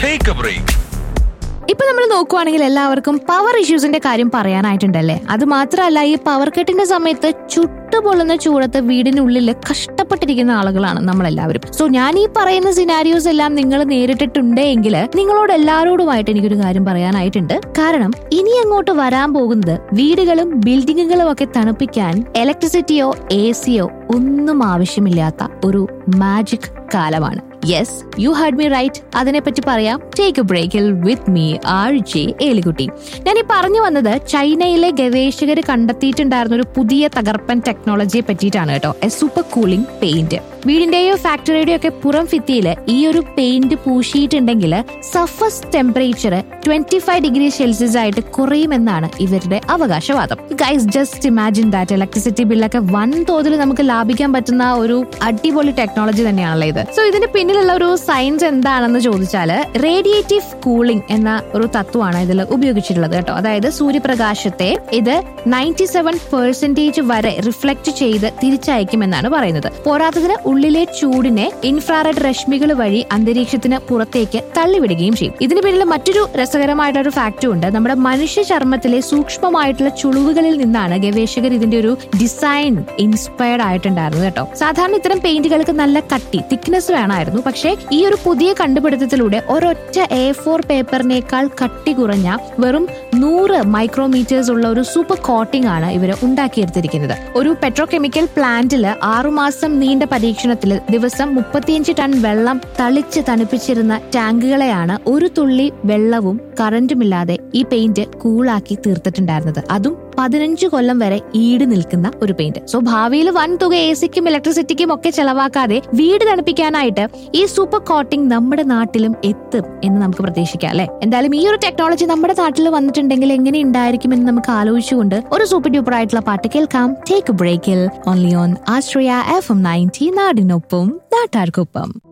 take A break ഇപ്പൊ നമ്മൾ നോക്കുവാണെങ്കിൽ എല്ലാവർക്കും പവർ ഇഷ്യൂസിന്റെ കാര്യം പറയാനായിട്ടുണ്ടല്ലേ അത് മാത്രമല്ല ഈ പവർ കട്ടിന്റെ സമയത്ത് ചുട്ടുപൊള്ളുന്ന ചൂടത്ത് വീടിനുള്ളിൽ കഷ്ടപ്പെട്ടിരിക്കുന്ന ആളുകളാണ് നമ്മളെല്ലാവരും സോ ഞാൻ ഈ പറയുന്ന സിനാരിയോസ് എല്ലാം നിങ്ങൾ നേരിട്ടിട്ടുണ്ട് എങ്കിൽ നിങ്ങളോട് എല്ലാവരോടുമായിട്ട് എനിക്കൊരു കാര്യം പറയാനായിട്ടുണ്ട് കാരണം ഇനി അങ്ങോട്ട് വരാൻ പോകുന്നത് വീടുകളും ബിൽഡിങ്ങുകളും ഒക്കെ തണുപ്പിക്കാൻ ഇലക്ട്രിസിറ്റിയോ എ സിയോ ഒന്നും ആവശ്യമില്ലാത്ത ഒരു മാജിക് കാലമാണ് yes you had me right അതിനെപ്പറ്റി പറയാം ടേക്ക് എ ബ്രേക്കിൽ with me R J Elikutty ഞാൻ ഈ പറഞ്ഞു വന്നത് ചൈനയിലെ ഗവേഷകർ കണ്ടെത്തിയിട്ടുണ്ടായിരുന്ന ഒരു പുതിയ തകർപ്പൻ ടെക്നോളജിയെ പറ്റിയിട്ടാണ് കേട്ടോ എ സൂപ്പർ കൂളിംഗ് പെയിന്റ് വീടിന്റെയോ ഫാക്ടറിയുടെയോ ഒക്കെ പുറം ഭിത്തിയില് ഈ ഒരു പെയിന്റ് പൂശിയിട്ടുണ്ടെങ്കിൽ surface temperature twenty five degree Celsius ആയിട്ട് കുറയുമെന്നാണ് ഇവരുടെ അവകാശവാദം guys just imagine that electricity ബില്ലൊക്കെ വൻ തോതിൽ നമുക്ക് ലാഭിക്കാൻ പറ്റുന്ന ഒരു അടിപൊളി ടെക്നോളജി തന്നെയാണല്ലോ ഇത് സോ ഇതിന്റെ പിന്നിലുള്ള ഒരു സയൻസ് എന്താണെന്ന് ചോദിച്ചാൽ റേഡിയേറ്റീവ് കൂളിംഗ് എന്ന ഒരു തത്വമാണ് ഇതിൽ ഉപയോഗിച്ചിട്ടുള്ളത് കേട്ടോ അതായത് സൂര്യപ്രകാശത്തെ ഇത് നയൻറ്റി സെവൻ പെർസെന്റേജ് വരെ റിഫ്ലക്ട് ചെയ്ത് തിരിച്ചയക്കുമെന്നാണ് പറയുന്നത് പോരാത്തതിന് ഉള്ളിലെ ചൂടിനെ ഇൻഫ്രാറെഡ് രശ്മികൾ വഴി അന്തരീക്ഷത്തിന് പുറത്തേക്ക് തള്ളിവിടുകയും ചെയ്യും ഇതിന് പിന്നിൽ മറ്റൊരു രസകരമായിട്ടുള്ള ഒരു ഫാക്റ്റും ഉണ്ട് നമ്മുടെ മനുഷ്യ ചർമ്മത്തിലെ സൂക്ഷ്മമായിട്ടുള്ള ചുളിവുകളിൽ നിന്നാണ് ഗവേഷകർ ഇതിന്റെ ഒരു ഡിസൈൻ ഇൻസ്പയർഡ് ആയിട്ടുണ്ടായിരുന്നത് കേട്ടോ സാധാരണ ഇത്തരം പെയിന്റുകൾക്ക് നല്ല കട്ടി തിക്നെസ് വേണമായിരുന്നു പക്ഷേ ഈ ഒരു പുതിയ കണ്ടുപിടുത്തത്തിലൂടെ ഒരൊറ്റ എ ഫോർ പേപ്പറിനേക്കാൾ കട്ടി കുറഞ്ഞ വെറും നൂറ് മൈക്രോമീറ്റേഴ്സ് ഉള്ള ഒരു സൂപ്പർ കോട്ടിംഗ് ആണ് ഇവർ ഉണ്ടാക്കിയെടുത്തിരിക്കുന്നത് ഒരു പെട്രോകെമിക്കൽ പ്ലാന്റിൽ ആറുമാസം നീണ്ട പരീക്ഷണത്തിൽ ദിവസം മുപ്പത്തിയഞ്ച് ടൺ വെള്ളം തളിച്ച് തണുപ്പിച്ചിരുന്ന ടാങ്കുകളെയാണ് ഒരു തുള്ളി വെള്ളവും കറന്റുമില്ലാതെ ഈ പെയിന്റ് കൂളാക്കി തീർത്തിട്ടുണ്ടായിരുന്നത് അതും പതിനഞ്ച് കൊല്ലം വരെ ഈട് നിൽക്കുന്ന ഒരു പെയിന്റ് സോ ഭാവിയിൽ വൻ തുക എ സിക്കും ഇലക്ട്രിസിറ്റിക്കും ഒക്കെ ചെലവാക്കാതെ വീട് തണുപ്പിക്കാനായിട്ട് ഈ സൂപ്പർ കോട്ടിംഗ് നമ്മുടെ നാട്ടിലും എത്തും എന്ന് നമുക്ക് പ്രതീക്ഷിക്കാം അല്ലെ എന്തായാലും ഈ ഒരു ടെക്നോളജി നമ്മുടെ നാട്ടിൽ വന്നിട്ടുണ്ടെങ്കിൽ എങ്ങനെ ഉണ്ടായിരിക്കും എന്ന് നമുക്ക് ആലോചിച്ചുകൊണ്ട് ഒരു സൂപ്പർ ഡ്യൂപ്പർ ആയിട്ടുള്ള പാട്ട് കേൾക്കാം ടേക്ക് ബ്രേക്കിൽ only on Ashraya F M ninety നാടിനൊപ്പം നാട്ടാർക്കൊപ്പം